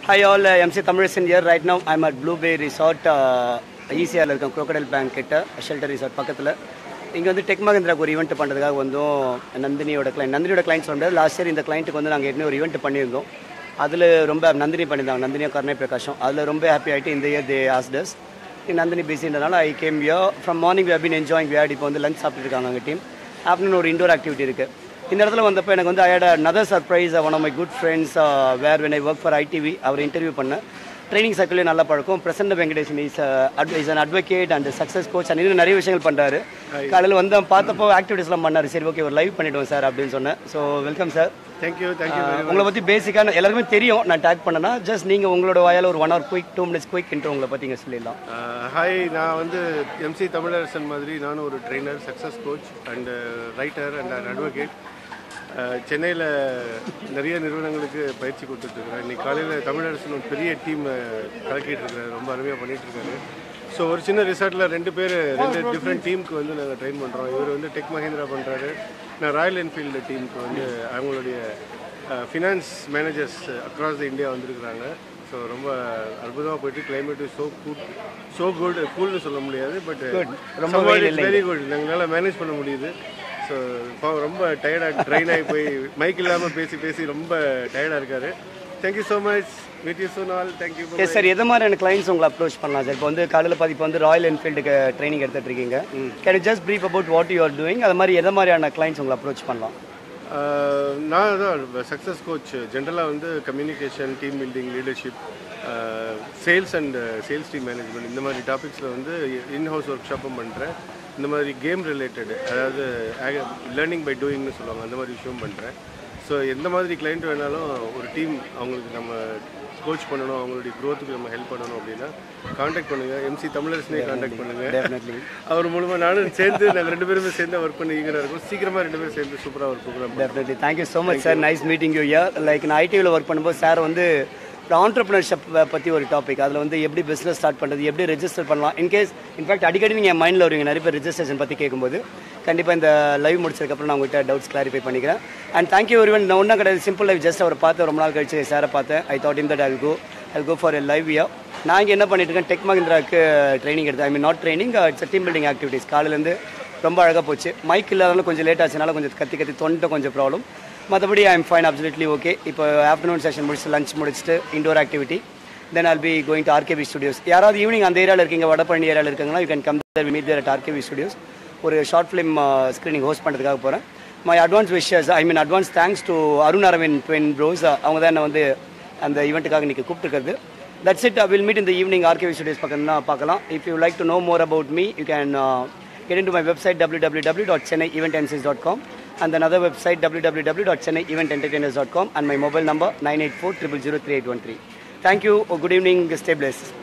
Hi all, uh, MC Thamarasan here. Right now I'm at Blue Bay Resort, uh, ஈசிஆரில் இருக்கேன் crocodile bank கிட்ட shelter resort பக்கத்தில் இங்கே வந்து Tech மகேந்திராக்கு ஒரு ஈவெண்ட் பண்ணுறதுக்காக வந்தோம் நந்தினியோட கிளைண்ட் நந்தினியோட கிளைண்ட் சொல்கிறது லாஸ்ட் இயர் இந்த கிளைண்ட்டுக்கு வந்து நாங்கள் ஏற்கனவே ஒரு ஈவெண்ட் பண்ணியிருந்தோம் அதில் ரொம்ப நந்தினி பண்ணியிருந்தாங்க நந்தினியும் கருணை பிரகாஷும் அதில் ரொம்ப ஹாப்பி ஆகிட்டு இந்த இயர் தே ஆஸ்டஸ் நந்தினி பிஸின்றனால ஐ கேம் யோ from morning we been enjoying வியாட் இப்போ வந்து லஞ்ச் சாப்பிட்டு இருக்காங்க அங்கே டீம் ஆஃப்டர்நூன் ஒரு இண்டோர் ஆக்டிவிட்டி இருக்குது இந்த இடத்துல வந்தப்போ எனக்கு வந்து I had another surprise one of my good friends where when I work for ITV அவர் இன்டர்வியூ பண்ணேன் ட்ரைனிங் சர்க்கிளே நல்ல பழக்கம் Prasanna Venkatesan is is an advocate and success coach and இன்னும் நிறைய விஷயங்கள் பண்ணுறாரு காலையில் வந்து பார்த்தப்போ ஆக்டிவிட்டீஸ்லாம் பண்ணார் சரி ஓகே ஒரு லைவ் பண்ணிவிடுவோம் சார் அப்படின்னு சொன்னேன் so welcome sir thank you thank you உங்களை பற்றி பேசிக்கான எல்லாருக்குமே தெரியும் நான் டேக் பண்ணேன்னா ஜஸ்ட் நீங்கள் உங்களோட வாயால் ஒரு one hour quick two minutes quick intro உங்களை பற்றி இங்கே சொல்லிடலாம் ஹாய் நான் வந்து எம்சி தமிழரசன் மாதிரி நானும் ஒரு trainer success coach and writer and an advocate சென்னையில் நிறைய நிறுவனங்களுக்கு பயிற்சி கொடுத்துட்ருக்குறேன் இன்னைக்கு காலையில் தமிழரசன் ஒரு பெரிய டீம் கலக்கிட்டு இருக்காரு ரொம்ப அருமையாக பண்ணிட்டு இருக்காரு ஸோ ஒரு சின்ன ரிசார்ட்டில் ரெண்டு பேர் ரெண்டு டிஃப்ரெண்ட் டீமுக்கு வந்து நாங்கள் ட்ரெயின் பண்ணுறோம் இவர் வந்து டெக் மஹேந்திரா பண்ணுறாரு நான் ராயல் என்ஃபீல்டு டீமுக்கு வந்து அவங்களுடைய finance managers across the India வந்திருக்கிறாங்க ஸோ ரொம்ப அற்புதமாக போயிட்டு climate so good so good கூல்னு சொல்ல முடியாது பட் ரொம்ப வெயில் வெரி குட் எங்களால் மேனேஜ் பண்ண முடியுது ஸோ ரொம்ப டயர்டாக ட்ரெயின் ஆகி போய் மைக் இல்லாமல் பேசி பேசி ரொம்ப டயர்டாக இருக்காரு thank you so much meet you soon all thank you yes sir எது மாதிரியான கிளைண்ட்ஸ் உங்களை அப்ரோச் பண்ணலாம் சார் இப்போ வந்து காலையில் பாதி இப்போ வந்து ராயல் என்ஃபீல்டுக்கு ட்ரைனிங் எடுத்துட்டு இருக்கீங்க can just brief about what you are doing அது மாதிரி எது மாதிரியான கிளைண்ட்ஸ் உங்களை அப்ரோச் பண்ணலாம் ஆஹ் நான் தான் சக்ஸஸ் கோச் ஜென்ரலாக வந்து communication team building leadership sales and sales team management இந்த மாதிரி டாபிக்ஸில் வந்து இன் ஹவுஸ் ஒர்க் ஷாப்பும் பண்ணுறேன் இந்த மாதிரி கேம் ரிலேட்டட் அதாவது லேர்னிங் பை டூயிங்னு சொல்லுவாங்க அந்த மாதிரி விஷயம் பண்ணுறேன் ஸோ எந்த மாதிரி கிளைண்ட் வேணாலும் ஒரு டீம் அவங்களுக்கு நம்ம கோச் பண்ணணும் அவங்களுடைய க்ரோத்துக்கு நம்ம ஹெல்ப் பண்ணணும் அப்படின்னா காண்டாக்ட் பண்ணுங்கள் எம்சி தமிழரசனே காண்டாக்ட் பண்ணுங்கள் டெஃபினெட்லி அவர் மூலமாக நானும் சேர்ந்து நாங்கள் ரெண்டு பேருமே சேர்ந்து ஒர்க் பண்ணி ஈகராக இருக்கும் சீக்கிரமாக ரெண்டு பேரும் சேர்ந்து சூப்பராக ஒரு program definitely thank you so much sir nice meeting you year like நான் ஐடிவியில் ஒர்க் பண்ணும்போது சார் வந்து ஆண்டர்பிரினர்ஷிப் பற்றி ஒரு டாபிக் அதில் வந்து எப்படி பிஸ்னஸ் ஸ்டார்ட் பண்ணுறது எப்படி ரெஜிஸ்டர் பண்ணலாம் இன்கேஸ் இன்ஃபேக்ட் அடிக்கடி நீங்கள் என் மைண்டில் வருவீங்க நிறைய பேர் ரெஜிஸ்ட்ரேஷன் பற்றி கேட்கும்போது கண்டிப்பாக இந்த லைவ் முடிச்சதுக்கப்புறம் நான் உங்கள்கிட்ட டவுட்ஸ் கிளாரிஃபை பண்ணிக்கிறேன் அண்ட் தேங்க்யூ ஒருவன் நான் ஒன்றும் கிடையாது சிம்பிள் லைவ் ஜஸ்ட் அவரை பார்த்து ரொம்ப நாள் கழிச்சு சாரை பார்த்தேன் I thought in that I'll go I'll go for a live year நான் இங்கே என்ன பண்ணிட்டு இருக்கேன் டெக் மஹிந்திராக்கு ட்ரைனிங் எடுத்தேன் I mean not training it's team building activities காலையிலேருந்து ரொம்ப அழகாக போச்சு மைக் இல்லாதனால கொஞ்சம் லேட் ஆச்சுனால கொஞ்சம் கத்தி கத்தி தொண்டை கொஞ்சம் ப்ராப்ளம் மற்றபடி I am fine absolutely okay இப்போ ஆஃப்டர்நூன் செஷன் முடிச்சு லஞ்ச் முடிச்சுட்டு indoor activity then all be going to RKV Studios யாராவது ஈவினிங் அந்த ஏரியாவில் இருக்கீங்க வடபழனி ஏரியாவில் இருக்காங்கன்னா you can come there meet there at RKV Studios ஒரு ஷார்ட் ஃபிலிம் ஸ்க்ரீனிங் ஹோஸ்ட் பண்ணுறதுக்காக போகிறேன் my advance wishes I mean advance thanks to Arun Aravind twin bros அவங்க தான் என்ன வந்து அந்த ஈவெண்ட்டுக்காக இன்றைக்கி கூப்பிட்டுருக்கிறது தட்ஸ் இட் வில் மீட் இந்த ஈவினிங் ஆர்கேவி ஸ்டுடியோஸ் பக்கம் தான் பார்க்கலாம் if you like to know more about me you can get into my website www.chennaieventmcs.com and another website www.chennaievententertainers.com and my mobile number 984 000 3813. Thank you. Good evening. Stay blessed.